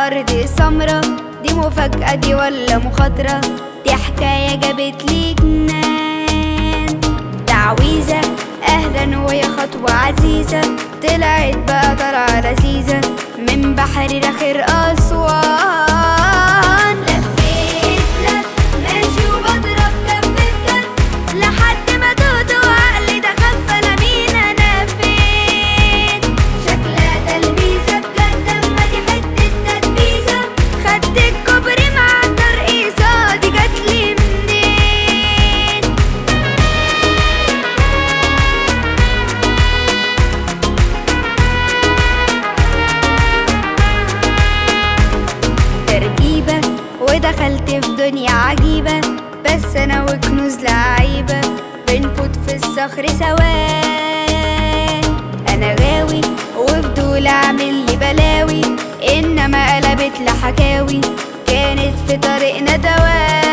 أرض سمرة دي مفاجأة دي ولا مخاطرة دي حكاية جابت لي جنان تعويذة أهلا ويا خطوة عزيزة طلعت بقى طالعة لذيذة من بحر رخير أسوان لفيت لف ماشي وبضرب كف بكف لحد ما تهت وعقلي ده خف أنا مين أنا فين شكلها تلبيسة بجد أما دي حتة تدبيسة خدت الكوبري مع الترقيصة دي جاتلي منين تركيبة ودخلت في دنيا عجيبة بس أنا وكنوز لعيبة بنفوت في الصخر سوا أنا غاوي وفضول أعمل لي بلاوي إنما قلبت لحكاوي كانت في طريقنا دواء